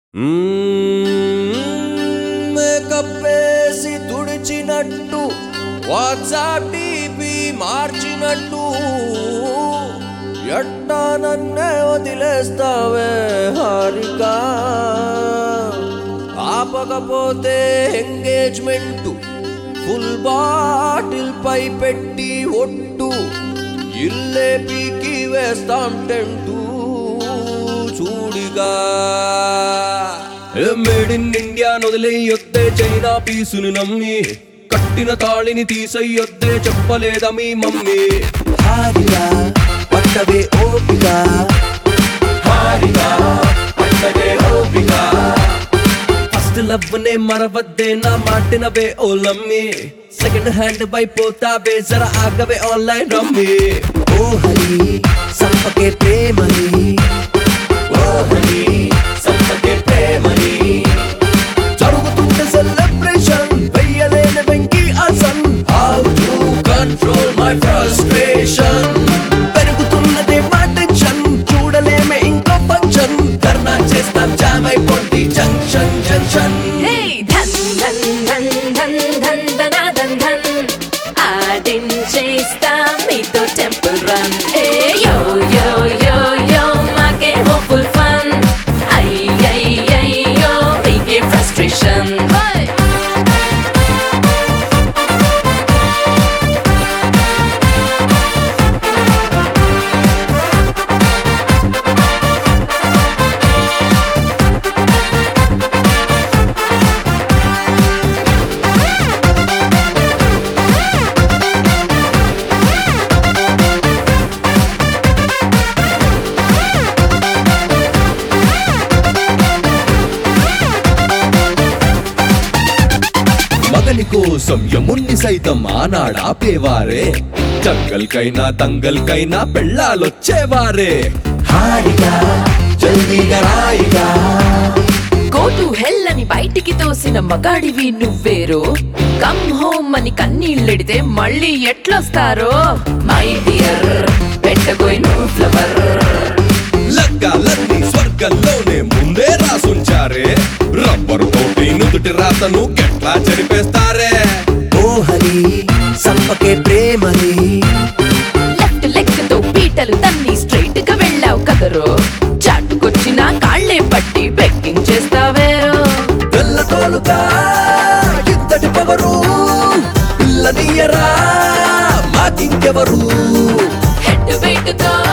makeup వేసి తుడిచినట్టు WhatsApp TP మార్చినట్టు ఎట్టా నన్నే వదిలేస్తావే హారిక ఆపకపోతే ఎంగేజ్మెంట్ ఫుల్ బాటిల్ పై పెట్టి ఒట్టు ఇల్లే పీకి వేస్తాం టెంటు చూడిగా మేడ్ ఇన్ ఇండియా వదిలేయొద్దే చైనా పీసుని నమ్మి కట్టిన తాళిని తీసయ్యొద్దే చెప్పలేదా మీ మమ్మీ హారిగా పట్టవే ఓపిక హారిగా పట్టదే ఓపిక ఫస్ట్ లవ్ నే మరవద్దే నా మాటినవే ఓ లమ్మి సెకండ్ హ్యాండ్ పోతావే జర ఆగవే ఆన్లైన్ రమ్మి ఓ హరి సంపకే ప్రేమని ఓ హరి సంపకే ప్రేమని జరుగుతుంటే సెలబ్రేషన్ వెయ్యలేని వెంకీ అసన్ How to control my frustration పెరుగుతున్నదే మా టెన్షన్ చూడలేమే ఇంకో ఫంక్షన్ ధర్నా చేస్తాం జామ్ అయిపోండి junction junction Hey, dhan dhan dhan dhan dhan dhan dhan dhan ఆడించేస్తా మీతో టెంపుల్ రన్ ఏ యో యో యో యో మాకే హోప్ఫుల్ ఫన్ అయ్యయ్యో మీకే ఫ్రస్ట్రేషన్ మగని కోసం యముణ్ణి సైతం ఆనాడాపేవారే జంగల్కైనా దంగల్కైనా పెళ్ళాలొచ్చేవారే హారిగా జల్దీగా రాయిగా గో టు హెల్ అని బయటికి తోసిన మగాడివి నువ్వేరో కమ్ హోమ్ అని కన్నీళ్ళెడితే మళ్ళీ ఎట్లొస్తారో మై డియర్ పెట్టబోయి నువ్వు ఫ్లవర్ లగ్గాలన్నీ స్వర్గంలోనే ముందే రాసుంచారే రబ్బరు తోటి నుదుటి రాతను గెట్లా చెరిపేస్తారే ఓ హరి సంపకే ప్రేమని లెఫ్ట్ లెగ్ తో పీటలు తన్ని స్ట్రైట్ గా వెళ్ళావు కదరో చాటుకొచ్చిన కాళ్ళే పట్టి బెక్కింగ్ చేస్తావేరో తెల్ల తోలుగా ఇంతటి పవరు పిల్లనియరా మాకింకెవరు హెడ్ వెయిట్ తో